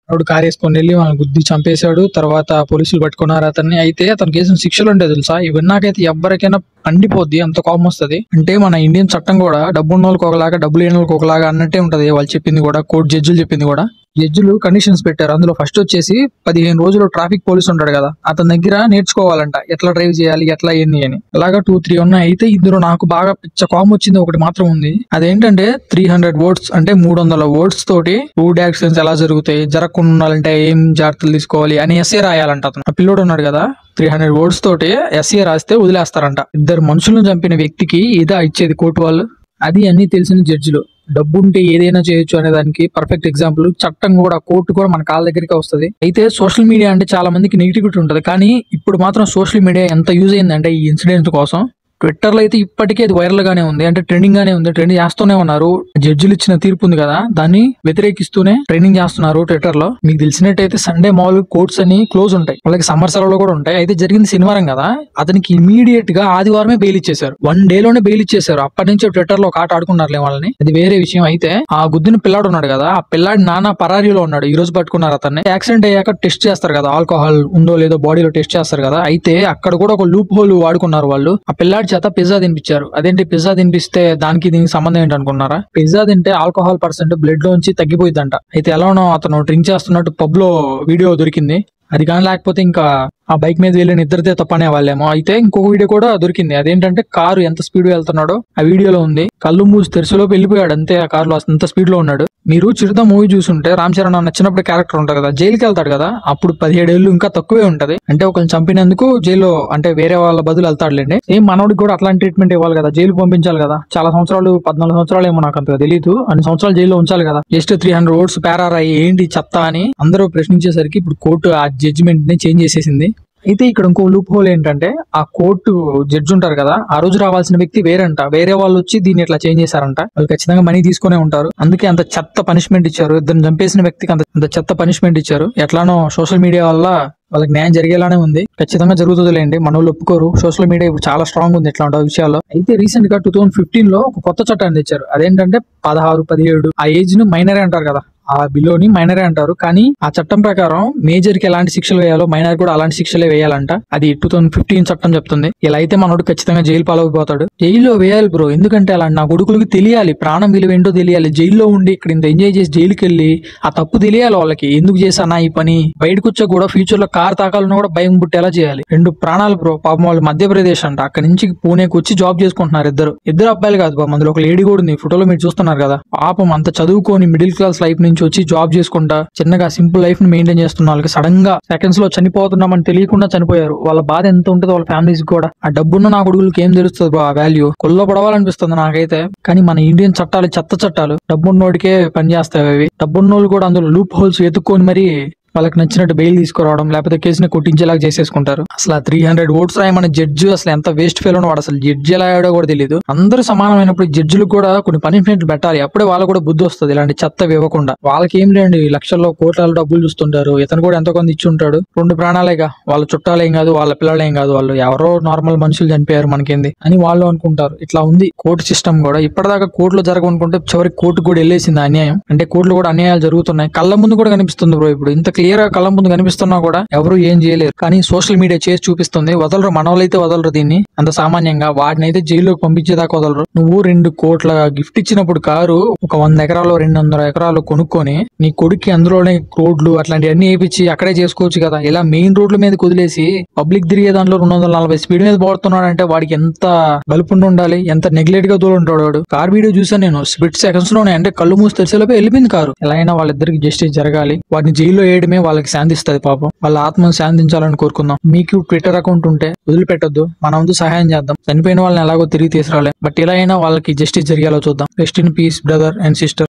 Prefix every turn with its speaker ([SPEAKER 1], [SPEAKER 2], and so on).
[SPEAKER 1] వాడు కారు వేసుకొని వెళ్ళి వాళ్ళని గుద్ది చంపేశాడు తర్వాత పోలీసులు పట్టుకున్నారు అతన్ని అయితే అతనికి వేసిన శిక్షలు ఉంటాయి తెలుసా ఇవి నాకైతే ఎవరికైనా పండిపోద్ది అంత కోపం వస్తది అంటే మన ఇండియన్ చట్టం కూడా డబ్బు ఉన్న వాళ్ళకి ఒకలాగా డబ్బు లేని వాళ్ళకి ఒకలాగా అన్నట్టే ఉంటది వాళ్ళు చెప్పింది కూడా కోర్టు జడ్జిలు చెప్పింది కూడా జడ్జిలు కండిషన్స్ పెట్టారు అందులో ఫస్ట్ వచ్చేసి పదిహేను రోజులు ట్రాఫిక్ పోలీస్ ఉంటాడు కదా అతని దగ్గర నేర్చుకోవాలంట ఎట్లా డ్రైవ్ చేయాలి ఎట్లా ఏంది అని అలాగా టూ త్రీ ఉన్నాయి అయితే ఇందులో నాకు బాగా పిచ్చ కామ్ వచ్చింది ఒకటి మాత్రం ఉంది అదేంటంటే త్రీ హండ్రెడ్ వర్డ్స్ అంటే మూడు వందల వర్డ్స్ తోటి రోడ్ యాక్సిడెంట్స్ ఎలా జరుగుతాయి జరగకుండా ఉండాలంటే ఏం జాగ్రత్తలు తీసుకోవాలి అని ఎస్ఏ రాయాలంట అతను ఆ పిల్లోడు ఉన్నాడు కదా త్రీ హండ్రెడ్ వర్డ్స్ తోటి ఎస్ఏ రాస్తే వదిలేస్తారంట ఇద్దరు మనుషులను చంపిన వ్యక్తికి ఇదా ఇచ్చేది కోర్టు వాళ్ళు అది అన్ని తెలిసిన జడ్జిలు డబ్బు ఉంటే ఏదైనా చేయొచ్చు అనే దానికి పర్ఫెక్ట్ ఎగ్జాంపుల్ చట్టం కూడా కోర్టు కూడా మన కాళ్ళ దగ్గరికి వస్తుంది అయితే సోషల్ మీడియా అంటే చాలా మందికి నెగిటివిటీ ఉంటుంది కానీ ఇప్పుడు మాత్రం సోషల్ మీడియా ఎంత యూజ్ అయిందంటే ఈ ఇన్సిడెంట్ కోసం ట్విట్టర్ లో అయితే ఇప్పటికీ అది వైరల్ గానే ఉంది అంటే ట్రెండింగ్ గానే ఉంది ట్రెండ్ చేస్తూనే ఉన్నారు జడ్జిలు ఇచ్చిన తీర్పు ఉంది కదా దాన్ని వ్యతిరేకిస్తూనే ట్రెండింగ్ చేస్తున్నారు ట్విట్టర్ లో మీకు తెలిసినట్టయితే సండే మామూలు కోర్ట్స్ అని క్లోజ్ ఉంటాయి వాళ్ళకి సమ్మర్ సెలవులు కూడా ఉంటాయి అయితే జరిగింది శనివారం కదా అతనికి ఇమీడియట్ గా ఆదివారమే బెయిల్ ఇచ్చేశారు వన్ డే లోనే బెయిల్ ఇచ్చేశారు అప్పటి నుంచి ట్విట్టర్ లో ఒక ఆట ఆడుకున్నారులే వాళ్ళని అది వేరే విషయం అయితే ఆ గుద్దిన పిల్లాడు ఉన్నాడు కదా ఆ పిల్లాడి నాన్న పరారీలో ఉన్నాడు ఈ రోజు పట్టుకున్నారు అతన్ని యాక్సిడెంట్ అయ్యాక టెస్ట్ చేస్తారు కదా ఆల్కహాల్ ఉందో లేదో బాడీలో టెస్ట్ చేస్తారు కదా అయితే అక్కడ కూడా ఒక లూప్ హోల్ వాడుకున్నారు వాళ్ళు ఆ పిల్లాడి చేత పిజ్జా తినిపించారు అదేంటి పిజ్జా తినిపిస్తే దానికి దీనికి సంబంధం ఏంటి అనుకున్నారా పిజ్జా తింటే ఆల్కహాల్ పర్సెంట్ బ్లడ్ లోంచి తగ్గిపోయిందంట అయితే ఎలానో అతను డ్రింక్ చేస్తున్నట్టు పబ్ లో వీడియో దొరికింది అది కానీ లేకపోతే ఇంకా ఆ బైక్ మీద వెళ్ళిన ఇద్దరిదే తప్పనే వాళ్ళేమో అయితే ఇంకొక వీడియో కూడా దొరికింది అదేంటంటే కారు ఎంత స్పీడ్ వెళ్తున్నాడో ఆ వీడియోలో ఉంది కళ్ళు మూసి తెరిసిలోకి వెళ్ళిపోయాడు అంతే ఆ కారులో అంత స్పీడ్ లో ఉన్నాడు మీరు చిరుత మూవీ చూసుంటే రామ్ చరణ్ అన్న చిన్నప్పుడు క్యారెక్టర్ ఉంటారు కదా జైలుకి వెళ్తాడు కదా అప్పుడు పదిహేడు ఏళ్ళు ఇంకా తక్కువే ఉంటది అంటే ఒకరిని చంపినందుకు జైల్లో అంటే వేరే వాళ్ళ బదులు వెళ్తాడులేండి ఏం మనోడికి కూడా అట్లాంటి ట్రీట్మెంట్ ఇవ్వాలి కదా జైలు పంపించాలి కదా చాలా సంవత్సరాలు పద్నాలుగు సంవత్సరాలు ఏమో నాకు అంతగా తెలియదు అన్ని సంవత్సరాలు జైల్లో ఉంచాలి కదా జస్ట్ త్రీ హండ్రెడ్ ఓట్స్ పేరారాయి ఏంటి చెత్త అని అందరూ ప్రశ్నించేసరికి ఇప్పుడు కోర్టు ఆ జడ్జిమెంట్ ని చేంజ్ చేసేసింది అయితే ఇక్కడ ఇంకో లూప్ హోల్ ఏంటంటే ఆ కోర్టు జడ్జి ఉంటారు కదా ఆ రోజు రావాల్సిన వ్యక్తి వేరంట వేరే వాళ్ళు వచ్చి దీన్ని ఇట్లా చేంజ్ చేశారంట వాళ్ళు ఖచ్చితంగా మనీ తీసుకునే ఉంటారు అందుకే అంత చెత్త పనిష్మెంట్ ఇచ్చారు ఇద్దరు చంపేసిన వ్యక్తికి అంత అంత చెత్త పనిష్మెంట్ ఇచ్చారు ఎట్లానో సోషల్ మీడియా వల్ల వాళ్ళకి న్యాయం జరిగేలానే ఉంది ఖచ్చితంగా జరుగుతుందిలేండి మన వాళ్ళు ఒప్పుకోరు సోషల్ మీడియా ఇప్పుడు చాలా స్ట్రాంగ్ ఉంది ఇట్లాంటి విషయాల్లో అయితే రీసెంట్ గా టూ థౌసండ్ ఫిఫ్టీన్ లో ఒక కొత్త చట్టాన్ని తెచ్చారు అదేంటంటే పదహారు పదిహేడు ఆ ఏజ్ ను మైనరే అంటారు కదా ఆ బిలోని మైనరే అంటారు కానీ ఆ చట్టం ప్రకారం మేజర్ కి ఎలాంటి శిక్షలు వేయాలో మైనర్ కూడా అలాంటి శిక్షలే వేయాలంట అది టూ థౌసండ్ ఫిఫ్టీన్ చట్టం చెప్తుంది ఇలా అయితే మనోడు ఖచ్చితంగా జైలు పాలైపోతాడు జైల్లో వేయాలి బ్రో ఎందుకంటే అలా నా కొడుకులకి తెలియాలి ప్రాణం విలువ ఏంటో తెలియాలి జైల్లో ఉండి ఇక్కడ ఇంత ఎంజాయ్ చేసి జైలుకి వెళ్ళి ఆ తప్పు తెలియాలి వాళ్ళకి ఎందుకు చేశానా ఈ పని బయటకు వచ్చా కూడా ఫ్యూచర్ లో కార్ తాకాలన్నా కూడా భయం పుట్టేలా చేయాలి రెండు ప్రాణాలు బ్రో పాపం వాళ్ళు మధ్యప్రదేశ్ అంట అక్కడ నుంచి పూణేకి వచ్చి జాబ్ చేసుకుంటున్నారు ఇద్దరు ఇద్దరు అబ్బాయిలు కాదు పాపం అందులో ఒక లేడీ కూడా ఉంది ఫోటోలో మీరు చూస్తున్నారు కదా పాపం అంత చదువుకొని మిడిల్ క్లాస్ లైఫ్ నుంచి వచ్చి జాబ్ చేసుకుంటా చిన్నగా సింపుల్ లైఫ్ ని మెయింటైన్ చేస్తున్న వాళ్ళకి సడన్ గా సెకండ్స్ లో చనిపోతున్నామని తెలియకుండా చనిపోయారు వాళ్ళ బాధ ఎంత ఉంటుందో వాళ్ళ ఫ్యామిలీస్ కూడా ఆ డబ్బున్న నా కొడుకులకి ఏం తెలుస్తుంది బ్రో ఆ వాల్యూ కొల్లో పడవాలనిపిస్తుంది నాకైతే కానీ మన ఇండియన్ చట్టాలు చెత్త చట్టాలు డబ్బున్నోడికే పనిచేస్తాయి అవి డబ్బున్నోళ్ళు కూడా అందులో లూప్ హోల్స్ ఎత్తుక్కొని మరి వాళ్ళకి నచ్చినట్టు బెయిల్ తీసుకురావడం లేకపోతే కేసుని కొట్టించేలాగా చేసేసుకుంటారు అసలు ఆ త్రీ హండ్రెడ్ ఓట్స్ రాయమన్న జడ్జి అసలు ఎంత వేస్ట్ ఫెయిల్ వాడు అసలు జడ్జి ఎలా అయ్యాడో కూడా తెలియదు అందరూ సమానమైనప్పుడు జడ్జిలకు కూడా కొన్ని పనిష్మెంట్లు పెట్టాలి అప్పుడే వాళ్ళకు కూడా బుద్ధి వస్తుంది ఇలాంటి చెత్త ఇవ్వకుండా వాళ్ళకి ఏం లేండి లక్షల్లో కోట్ల డబ్బులు చూస్తుంటారు ఇతను కూడా ఎంతో కొంత ఇచ్చి ఉంటాడు రెండు ప్రాణాలేగా వాళ్ళ చుట్టాలేం కాదు వాళ్ళ పిల్లలేం కాదు వాళ్ళు ఎవరో నార్మల్ మనుషులు చనిపోయారు మనకేంది అని వాళ్ళు అనుకుంటారు ఇట్లా ఉంది కోర్టు సిస్టమ్ కూడా ఇప్పటిదాకా కోర్టులో జరగనుకుంటే చివరికి కోర్టు కూడా వెళ్ళేసింది ఆ అన్యాయం అంటే కోర్టులో కూడా అన్యాయాలు జరుగుతున్నాయి కళ్ళ ముందు కూడా కనిపిస్తుంది బ్రో ఇప్పుడు ఇంత క్లియర్ గా కళ్ళ ముందు కనిపిస్తున్నా కూడా ఎవరు ఏం చేయలేరు కానీ సోషల్ మీడియా చేసి చూపిస్తుంది వదలరు మనోళ్ళైతే వదలరు దీన్ని అంత సామాన్యంగా వాడిని అయితే జైల్లోకి పంపించేదాకా వదలరు నువ్వు రెండు కోట్ల గిఫ్ట్ ఇచ్చినప్పుడు కారు ఒక వంద ఎకరాలు రెండు వందల ఎకరాలు కొనుక్కొని నీ కొడుక్కి అందులోనే రోడ్లు అట్లాంటివన్నీ వేపించి అక్కడే చేసుకోవచ్చు కదా ఇలా మెయిన్ రోడ్ల మీద కుదిలేసి పబ్లిక్ తిరిగే దాంట్లో రెండు వందల నలభై స్పీడ్ మీద పోతున్నాడు అంటే వాడికి ఎంత బలుపుండి ఉండాలి ఎంత నెగ్లెక్ట్ గా దూరం ఉంటాడు వాడు కార్ వీడియో చూసాను నేను స్పిట్ సెకండ్స్ లోనే అంటే కళ్ళు మూసి తెరిసేలోపే వెళ్ళిపోయింది కారు ఎలా అయినా వాళ్ళిద్దరికి జస్టిస్ జరగాలి వాటిని జైల్లో వేయడమే వాళ్ళకి శాంతిస్తుంది పాపం వాళ్ళ ఆత్మను శాంతించాలని కోరుకుందాం మీకు ట్విట్టర్ అకౌంట్ ఉంటే వదిలిపెట్టొద్దు మన వంతు సహాయం చేద్దాం చనిపోయిన వాళ్ళని ఎలాగో తిరిగి తీసుకురాలే బట్ ఇలా అయినా వాళ్ళకి జస్టిస్ జరిగేలా చూద్దాం rest in peace brother and sister